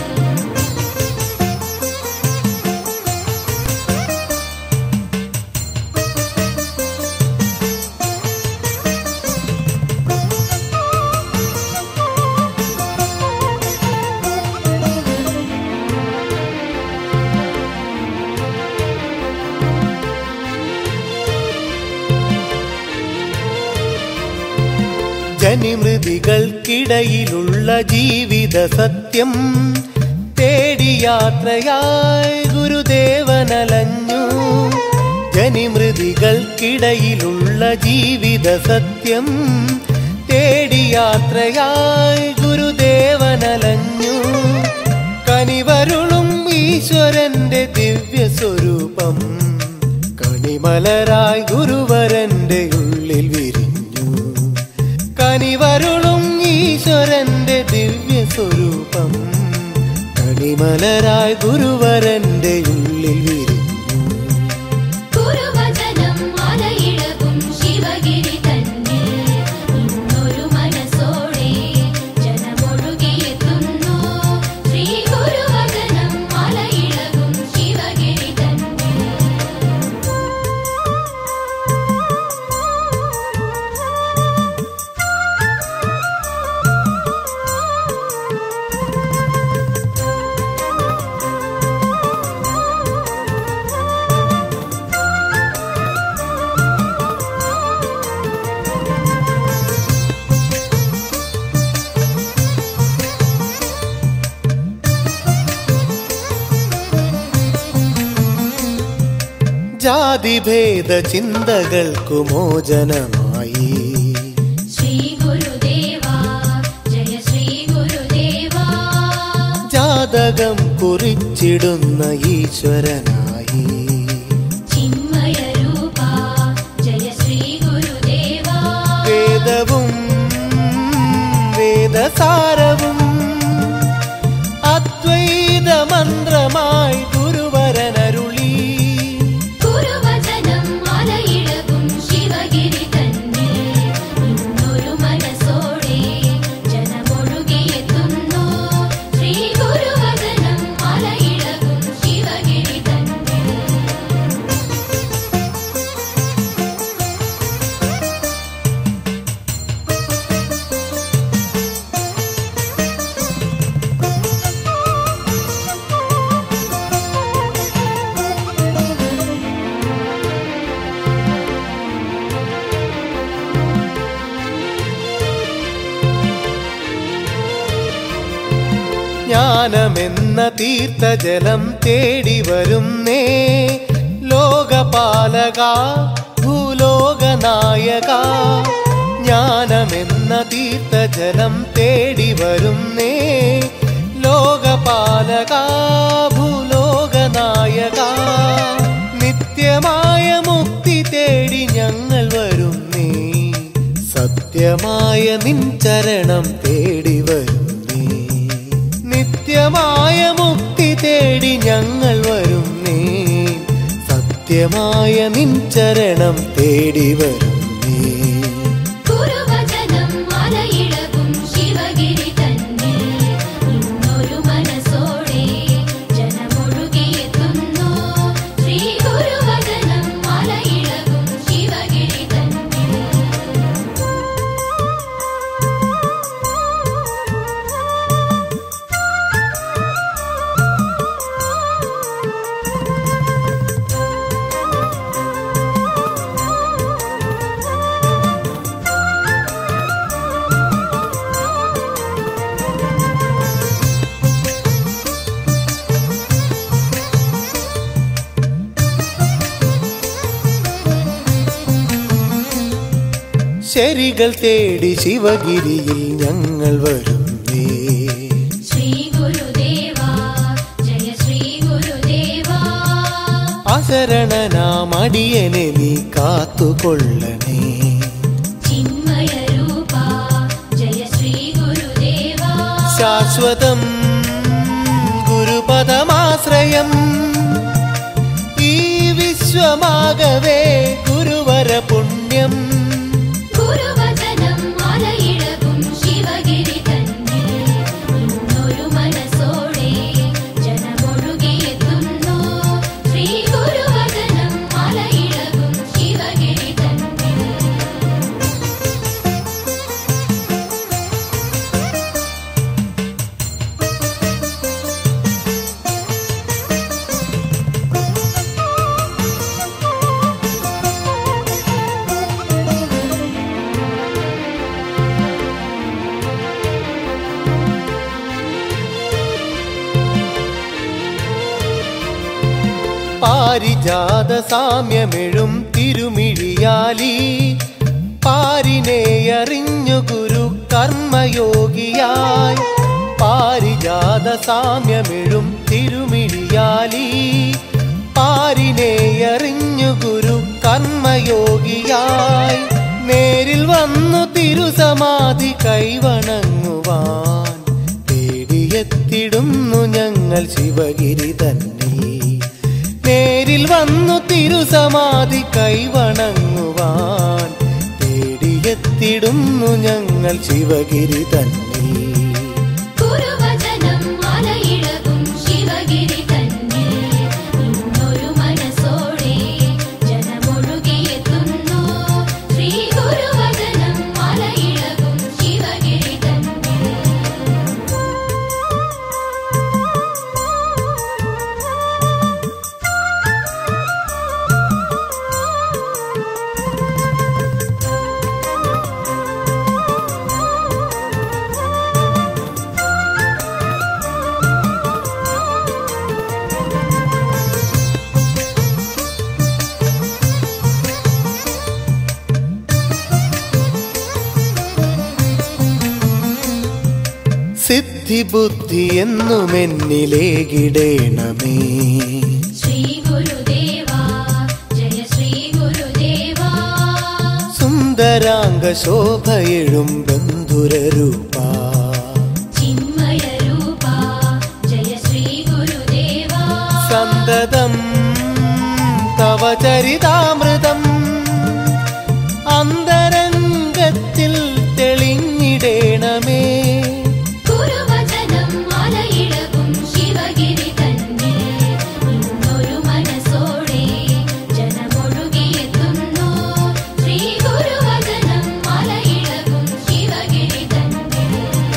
ജനിമൃതികൾക്കിടയിലുള്ള ജീവിത സത്യം തേടി യാത്രയായി ഗുരുദേവനലഞ്ഞു ജനിമൃതികൾക്കിടയിലുള്ള ജീവിത സത്യം തേടി യാത്രയായി ഗുരുദേവനലഞ്ഞു കനിവരുളും ഈശ്വരന്റെ ദിവ്യ സ്വരൂപം കണിമലരായി ഗുരുവരന്റെ ഉള്ളിൽ വിരിഞ്ഞു കനിവരുളും ഈശ്വരന്റെ ദിവ്യ സ്വരൂപം കണിമലരായി ഗുരുവരന്റെ ഉള്ളിൽ വിരിഞ്ഞു ഗുരുവചനം മലയിളകും ശിവഗിരി തന്നിൽ ഇന്നൊരു മനസ്സോടെ ജനമൊഴുകിയെത്തുന്നു ശ്രീ ഗുരുവചനം മലയിളകും ശിവഗിരി തന്നിൽ ജാതിഭേദ ചിന്തകൾക്കു മോചനമായി ശ്രീ ഗുരുദേവാ ജയ ശ്രീ ഗുരുദേവാ ജാതകം കുറിച്ചിടുന്ന ഈശ്വരനായി ചിന്മയ രൂപ ജയ ശ്രീ ഗുരുദേവാ വേദവും വേദസാരവും അദ്വൈത മന്ത്രമായി ഗുരുവരനരുളി ഗുരുവചനം മലയിളകും ശിവഗിരി തന്നിൽ ഇന്നൊരു മനസ്സോടെ ജനമൊഴുകിയെത്തുന്നു ശ്രീ ഗുരുവചനം മലയിളകും ശിവഗിരി തന്നിൽ ജ്ഞാനമെന്ന തീർത്ഥജലം തേടി വരുന്നേ ലോകപാലക ഭൂലോകനായക ജ്ഞാനമെന്ന തീർത്ഥജലം തേടി വരുന്നേ ലോകപാലക ഭൂലോകനായക നിത്യമായ മുക്തി തേടി ഞങ്ങൾ വരുന്നേ സത്യമായ നിൻ ചരണം തേടി വരുന്നേ നിത്യമായ മുക്തി തേടി ഞങ്ങൾ വരുന്നേ സത്യമായ നിൻ ചരണം തേടി വരുന്നേ ഗുരുവചനം മലയിളകും ശിവഗിരി തന്നിൽ ഇന്നൊരു മനസ്സോടെ ജനമൊഴുകിയെത്തുന്നു ശ്രീ ഗുരുവചനം മലയിളകും ശിവഗിരി തന്നിൽ ശരികൾ തേടി ശിവഗിരിയിൽ ഞങ്ങൾ വരുന്നേ ശ്രീ ഗുരുദേവാ ജയ ശ്രീ ഗുരുദേവാ അശരണനാം അടിയനെ നീ കാത്തുകൊള്ളണേ ചിന്മയ രൂപ ജയ ശ്രീ ഗുരുദേവാ ശാശ്വതം ഗുരുപദമാശ്രയം ഈ വിശ്വമാകവേ ഗുരുവര പുണ്യം ഗുരുവചനം മലയിളകും ശിവഗിരി തന്നിൽ ഇന്നൊരു മനസ്സോടെ ജനമൊഴുകിയെത്തുന്നു ശ്രീ ഗുരുവചനം മലയിളകും ശിവഗിരി തന്നിൽ ും പാരിജാത സാമ്യമെഴും തിരുമിഴിയാലി പാരിനെ അറിഞ്ഞു ഗുരു കർമ്മയോഗിയായി പാരിജാത സാമ്യമെഴും തിരുമിഴിയാലി പാരിനെ അറിഞ്ഞു ഗുരു കർമ്മയോഗിയായി നേരിൽ വന്നു തിരുസമാധി കൈവണങ്ങുവാൻ തേടിയെത്തിടുന്നു ഞങ്ങൾ ശിവഗിരി തന്നെ നേരിൽ വന്നു തിരുസമാധി കൈവണങ്ങുവാൻ തേടിയെത്തിടുന്നു ഞങ്ങൾ ശിവഗിരി തന്നെ ഗുരുവചനം മലയിളകും ശിവഗിരി തന്നെ ഇന്നൊരു മനസ്സോടെ ജനമൊഴുകിയെത്തുന്നു ശ്രീ ഗുരുവചനം മലയിളകും ശിവഗിരി തന്നെ സിദ്ധി ബുദ്ധി എന്നും എന്നിലേകിടേണമേ ശ്രീ ഗുരുദേവാ ജയ ശ്രീ ഗുരുദേവാ സുന്ദരാംഗ ശോഭയെഴും ബന്ധുരൂപ ചിന്മയ രൂപാ ജയ ശ്രീ ഗുരുദേവാ സന്തതം തവ ചരിതാമൃതം അന്തരംഗത്തിൽ തെളിഞ്ഞിടേണമേ ഗുരുവചനം മലയിളകും ശിവഗിരി തന്നെ ഇന്നൊരു മനസ്സോടെ ജനമൊഴുകിയെത്തുന്നു ശ്രീ ഗുരുവചനം മലയിളകും ശിവഗിരി തന്നെ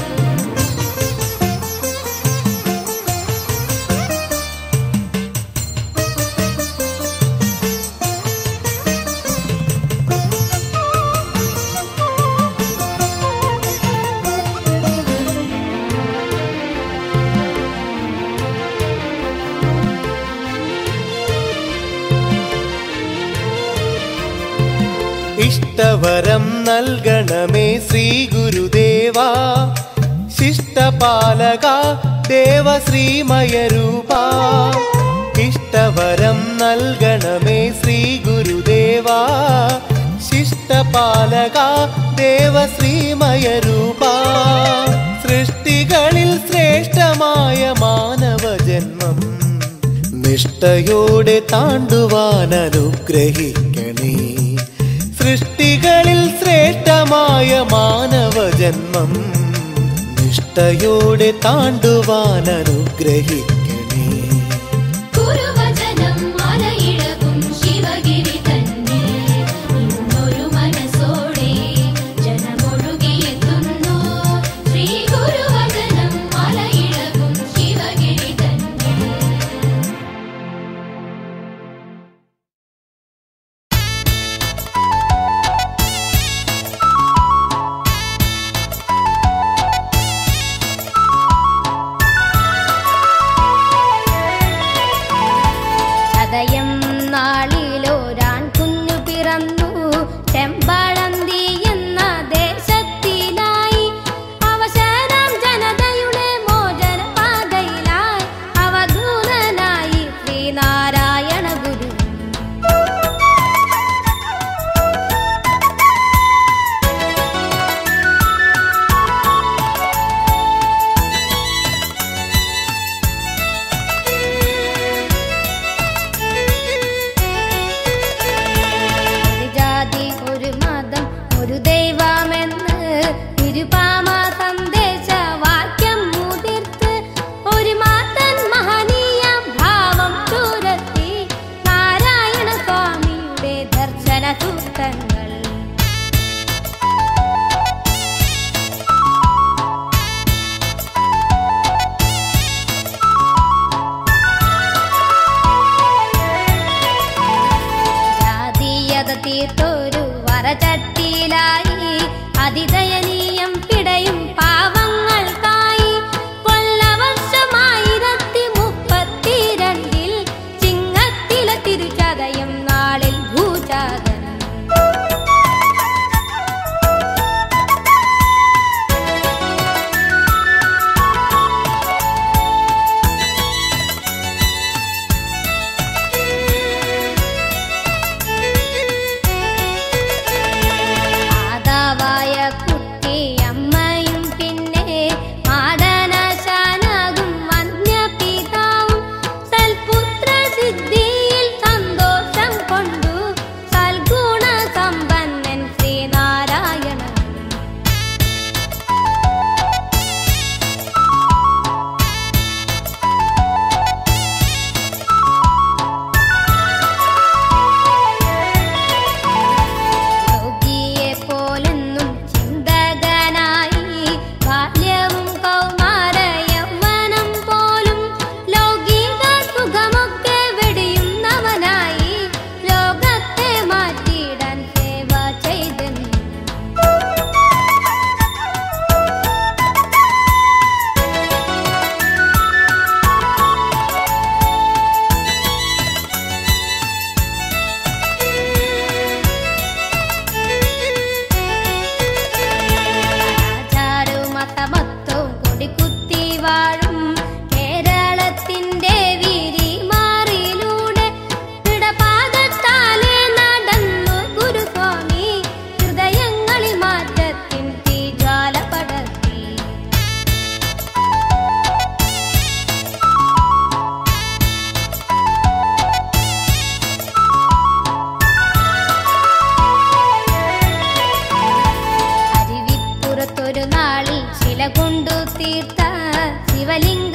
ഇഷ്ടവരം നൽകണമേ ശ്രീ ഗുരുദേവാ ശിഷ്ടപാലക ദേവ ശ്രീമയരൂപ ഇഷ്ടവരം നൽകണമേ ശ്രീ ഗുരുദേവാ ശിഷ്ടപാലക ദേവ ശ്രീമയരൂപ സൃഷ്ടികളിൽ ശ്രേഷ്ഠമായ മാനവജന്മം നിഷ്ഠയോടെ താണ്ടുവാൻ അനുഗ്രഹിക്കണേ സൃഷ്ടികളിൽ ശ്രേഷ്ഠമായ മാനവജന്മം നിഷ്ഠയോടെ താണ്ടുവാൻ അനുഗ്രഹിക്കണേ ഗുരുവചനം മലയിളകും ശിവഗിരി തന്നെ ഇന്നൊരു മനസ്സോടെ ജനമൊഴുകിയെത്തുന്നു ശ്രീ ഗുരുവചനം മലയിളകും ശിവഗിരി തന്നെ ും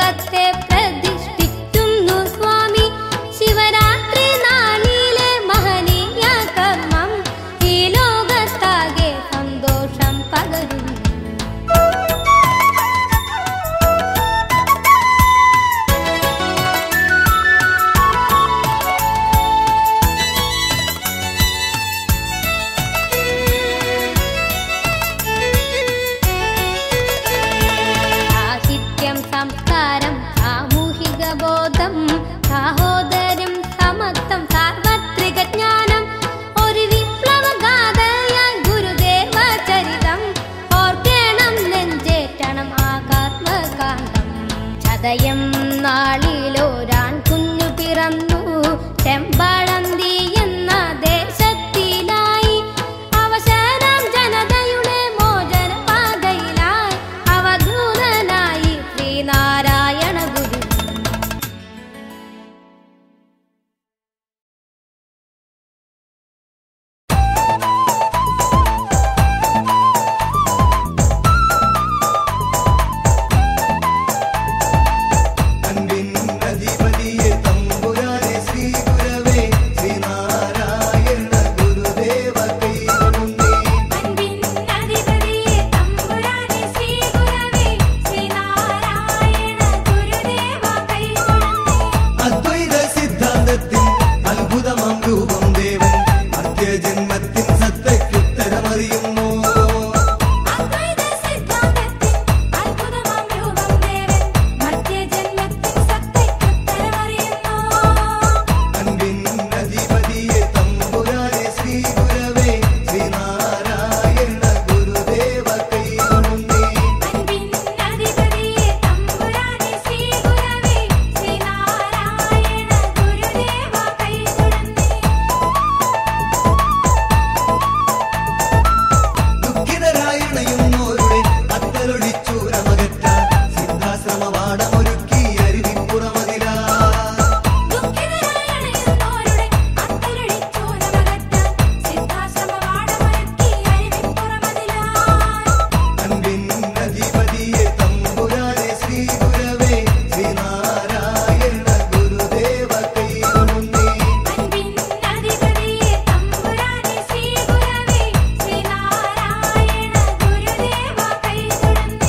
ലിംഗത്തെ പ്രതിഷ്ഠിക്കുന്നു സ്വാമി ശിവരാത്രി നാളിലെ മഹനീയ കർമ്മം ഈ ലോകത്താകെ സന്തോഷം പകരുന്നു സാഹിത്യം സംസ്കാരം സാമൂഹിക ബോധം സഹോദരം സമത്വം സാർവത്രിക ജ്ഞാനം ഒരു വിപ്ലവഗാഥയായി ഗുരുദേവ ചരിതം ഓർക്കണം നെഞ്ചേറ്റണം ആ കർമ്മകാന്തം ചതയം നാളിലൊരാൺ കുഞ്ഞു പിറന്നു ചെമ്പഴന്തി എന്ന ദേശത്തിലായി അവശരം ജനതയുടെ മോചന പാതയിലായി അവധൂതനായി ശ്രീനാരായണ ഗുരു അൻപിൻ അധിപതിയെ തമ്പുരാനെ ശ്രീ ഗുരവേ ശ്രീനാരായണ ഗുരുദേവ കൈകൊണ്ടേ അൻപിൻ അധിപതിയെ തമ്പുരാനെ ശ്രീ ഗുരവേ ശ്രീനാരായണ ഗുരുദേവ കൈകൊണ്ടേ അദ്വൈത സിദ്ധാന്തത്തിൽ അത്ഭുതമാം രൂപം ദേവൻ മധ്യജന്മത്തിൻ സത്തയ്ക്കുത്തരമറിയുന്നു അദ്വൈത സിദ്ധാന്തത്തിൽ അത്ഭുതമാം രൂപം ദേവൻ മധ്യജന്മത്തിൻ സത്തയ്ക്കുത്തരമറിയുന്നു അൻപിൻ അധിപതിയെ തമ്പുരാനെ ശ്രീ ഗുരവേ ശ്രീനാരായണ ഗുരുദേവ കൈകൊണ്ടേ അൻപിൻ അധിപതിയെ തമ്പുരാനെ ശ്രീ ഗുരവേ ശ്രീനാരായണ ഗുരുദേവ കൈതൊടന്നേ ദുഃഖിതരായിണയുന്നോരുടെ അത്തലൊടിച്ചൂരമകറ്റാൻ സിദ്ധാശ്രമവാടമൊരുക്കി അരുവിപ്പുറമതിലാ ദുഃഖിതരായണയുന്നോരുടെ അത്തലൊടിച്ചോരമകറ്റാൻ സിദ്ധാശ്രമവാടമൊരുക്കി അരുവിപ്പുറമതിലായി അൻപിൻ അധിപതിയെ തമ്പുരാനെ ശ്രീ ഗുരവേ ശ്രീനാരായണ ഗുരുദേവ കൈകൊണ്ടേ അൻപിൻ അധിപതിയെ തമ്പുരാനെ ശ്രീ ഗുരവേ ശ്രീനാരായണ ഗുരുദേവ കൈതൊടന്നേ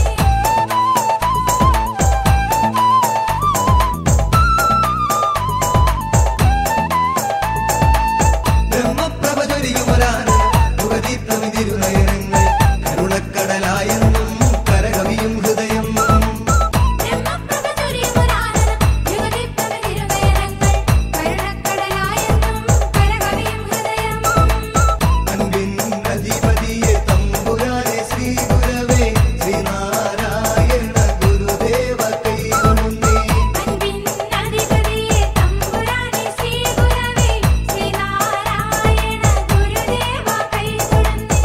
ബ്രഹ്മപ്രഭ ചൊരിയുമൊരാന മുഖദീപ്തമിതിരുനയനങ്ങൾ കരുണക്കടലായെന്നും കരകവിയും ഹൃദയം ബ്രഹ്മപ്രഭ ചൊരിയുമൊരാനനം യുഗദീപ്തമിതിരുനയനങ്ങൾ കരുണക്കടലായെന്നും കരകവിയും ഹൃദയം അൻപിൻ അധിപതിയെ തമ്പുരാനെ ശ്രീ ഗുരവേ ശ്രീനാരായണ ഗുരുദേവ കൈകൊണ്ടേ അൻപിൻ അധിപതിയെ തമ്പുരാനെ ശ്രീ ഗുരവേ ശ്രീനാരായണ ഗുരുദേവ കൈതൊടന്നേ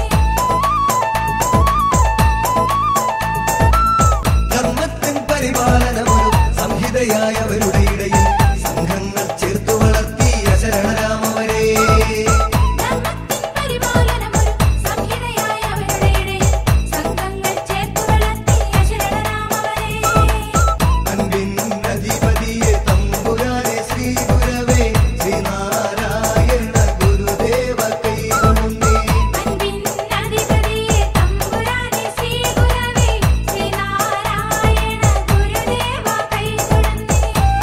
ധർമ്മത്തിൻ പരിപാലനമൊരു സംഹിതയായവരുടെ ഇടയിൽ സംഘങ്ങൾ ചേർത്തു വളർത്തി അശരണരാമവരെ ധർമ്മത്തിൻ പരിപാലനമൊരു സംഹിതയായ അവരുടെ ഇടയിൽ സംഘങ്ങൾ ചേർത്തു വളർത്തി അശരണരാമവരെ അൻപിൻ അധിപതിയെ തമ്പുരാനെ ശ്രീ ഗുരവേ ശ്രീനാരായണ ഗുരുദേവ കൈകൊണ്ടേ അൻപിൻ അധിപതിയെ തമ്പുരാനെ ശ്രീ ഗുരവേ ശ്രീനാരായണ ഗുരുദേവ കൈതൊടന്നേ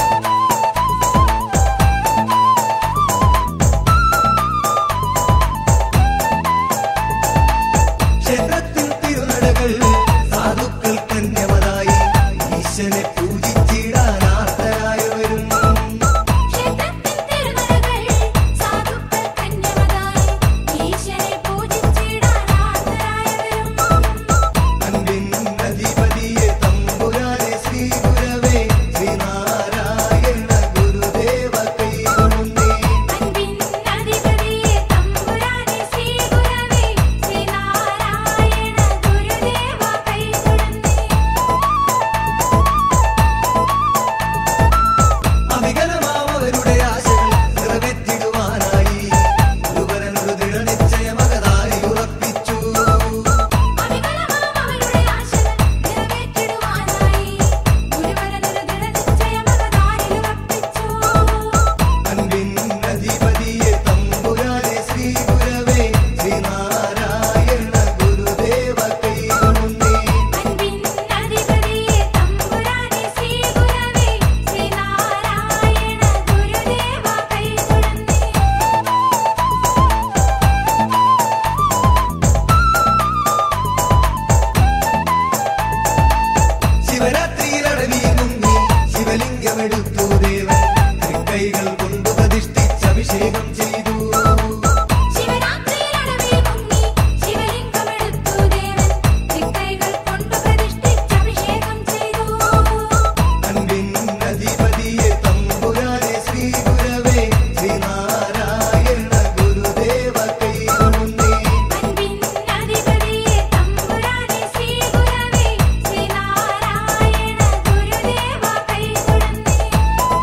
ക്ഷേത്രത്തിൽ തിരുനടകൾ സാധുക്കൾ കന്യമതായി ഈശ്വനെ പൂജിച്ചിടാൻ ആർത്തരായവരും ക്ഷേത്രത്തിൻ തിരുനടകൾ സാധുക്കൾ കന്യമതായി ഈശ്വരെ പൂജിച്ചിടാൻ ആർത്തരായവരും അൻപിൻ അധിപതിയെ തമ്പുരാനെ ശ്രീ ഗുരവേ ശ്രീനാരായണ ഗുരുദേവ കൈകൊണ്ടേ അൻപിൻ അധിപതിയെ തമ്പുരാനെ ശ്രീ ഗുരവേ ശ്രീനാരായണ ഗുരുദേവ കൈതൊടന്നേ ശിവലിംഗമെടുത്തു ദേവൻ തൃക്കൈകൾ കൊണ്ടു പ്രതിഷ്ഠിച്ച് അഭിഷേകം ചെയ്തു ശിവരാത്രിയിലടവിൽ മുങ്ങി ശിവലിംഗമെടുത്തു ദേവൻ തൃക്കൈകൾ കൊണ്ടു പ്രതിഷ്ഠിച്ച് അഭിഷേകം ചെയ്തു അൻപിൻ അധിപതിയെ തമ്പുരാനെ ശ്രീ ഗുരവേ ശ്രീനാരായണ ഗുരുദേവ കൈകൊണ്ടേ അൻപിൻ അധിപതിയെ തമ്പുരാനെ ശ്രീ ഗുരവേ ശ്രീനാരായണ ഗുരുദേവ കൈതൊടുന്നേ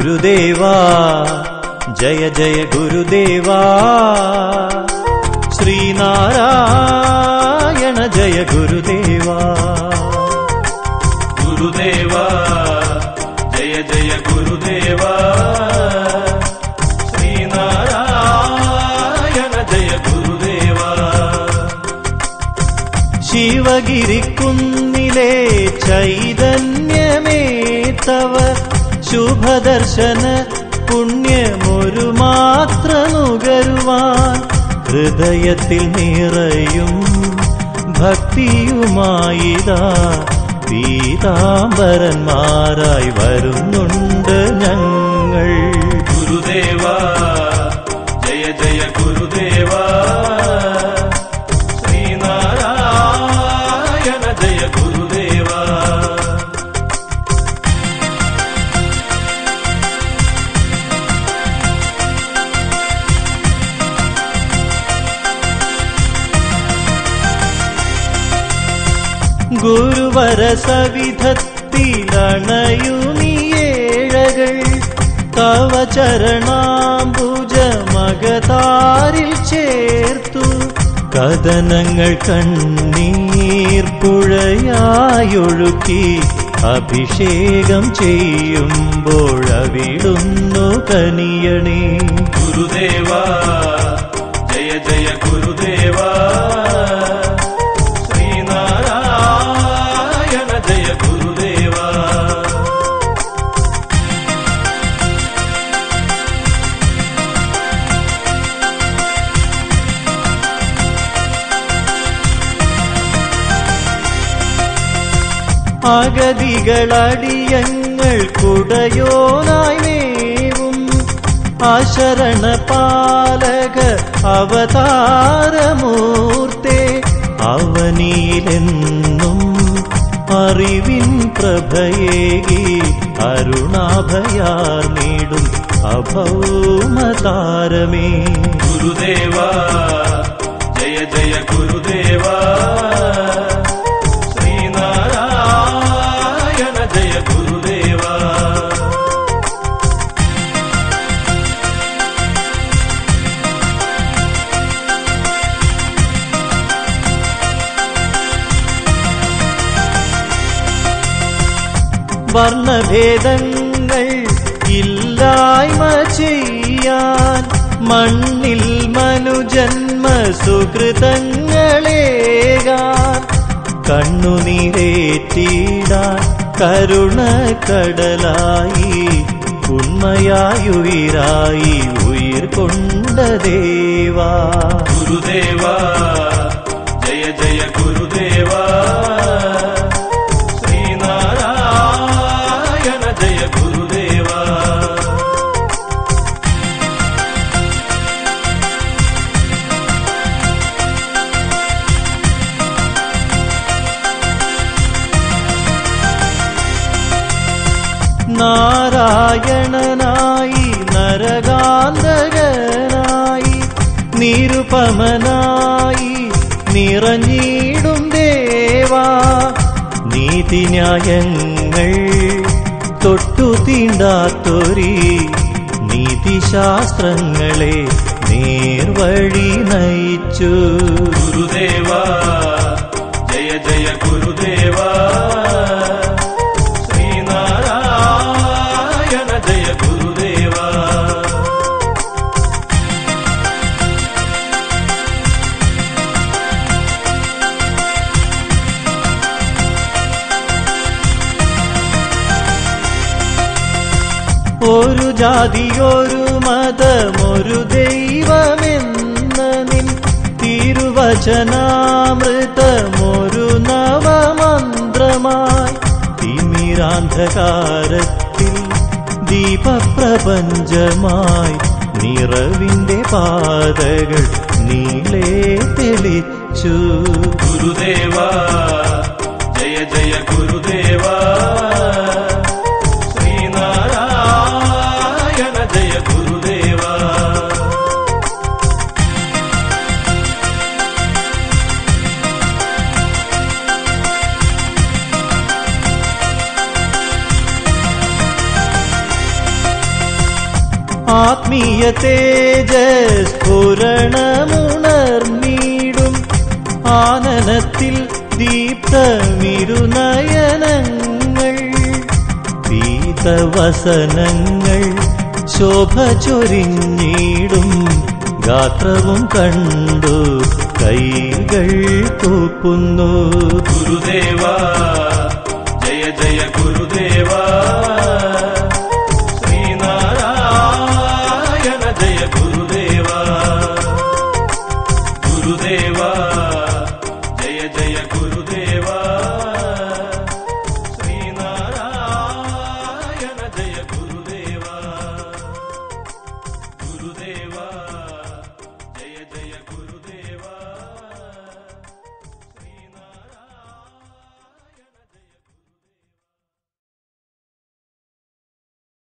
ഗുരുദേവാ ജയ ജയ ഗുരുദേവാ ശ്രീനാരായണ ജയ ഗുരുദേവാ ഗുരുദേവ ജയ ജയ ഗുരുദേവ ശ്രീനാരായണ ജയ ഗുരുദേവ ശിവഗിരിക്കുന്നിലെ ചൈതന്യമേ തവ ശുഭദർശന പുണ്യമൊരു മാത്ര നുകരുവാൻ ഹൃദയത്തിൽ നിറയും ഭക്തിയുമായിതാ പീതാംബരന്മാരായി വരുന്നുണ്ട് ഞങ്ങൾ ഗുരുദേവ ജയ ജയ ഗുരുദേവ ശ്രീനാരായണ ജയ ഗുരുദേവ ഗുരുവര സവിധത്തിലണയുനിയേഴകൾ തവ ചരണാംബുജ മകതാരിൽ ചേർത്തു കഥനങ്ങൾ കണ്ണീർ പുഴയായൊഴുക്കി അഭിഷേകം ചെയ്യുമ്പോഴവിടുന്നു കനിയണേ ഗുരുദേവ ജയ ജയ ഗുരുദേവ ശ്രീനാരായണ ജയ ഗുരുദേവ അഗതികളടിയങ്ങൾ കുടയോനായി മേവും അശരണ പാലക അവതാരമൂർത്തെ അവനിയിലെന്നും അറിവിൻ പ്രഭയേകി അരുണാഭയാർ നീടും അഭൗമതാരമേ ഗുരുദേവ ജയ ജയ ഗുരുദേവ ശ്രീനാരായണ ജയ ഗുരുദേവ വർണ്ണഭേദങ്ങൾ ഇല്ലായ്മ ചെയ്യാൻ മണ്ണിൽ മനുജന്മ സുഹൃതങ്ങളേകാൻ കണ്ണുനീരേറ്റിടാൻ കരുണ കടലായി ഉണ്മയായുയിരായി ഉയിർ കൊണ്ട ദേവാ ഗുരുദേവ ജയ ജയ ഗുരുദേവ ശ്രീനാരായണ ജയ ഗുരുദേവ നാരായണനായി നരകാന്തകനായി നിരുപമനായി നിറഞ്ഞിടും ദേവാ നീതിന്യായങ്ങൾ തൊട്ടു തീണ്ടാത്തൊരി നീതിശാസ്ത്രങ്ങളെ നേർവഴി നയിച്ചു ഗുരുദേവ ജയ ജയ ഗുരുദേവ ശ്രീനാരായണ ജയ ഗുരുദേവ ഒരു ജാതിയൊരു മതമൊരു ദൈവമെന്ന നിൻ തിരുവചനാമൃതമൊരു നവമന്ത്രമായി തിമിരാന്ധകാരത്തിൽ ദീപപ്രപഞ്ചമായി നിറവിന്റെ പാതകൾ നീളെ തെളിച്ചു ഗുരുദേവ ജയ ജയ ഗുരുദേവ ശ്രീനാരായണ ജയ ഗുരുദേവ ആത്മീയ തേജസ്ഫുരണമുണർന്നീടും ആനനത്തിൽ ദീപ്തമിരുനയനങ്ങൾ പീതവസനങ്ങൾ ശോഭ ചൊരിഞ്ഞിടും ഗാത്രവും കണ്ടു കൈകൾ കൂപ്പുന്നു ഗുരുദേവാ ജയ ജയ ഗുരുദേവാ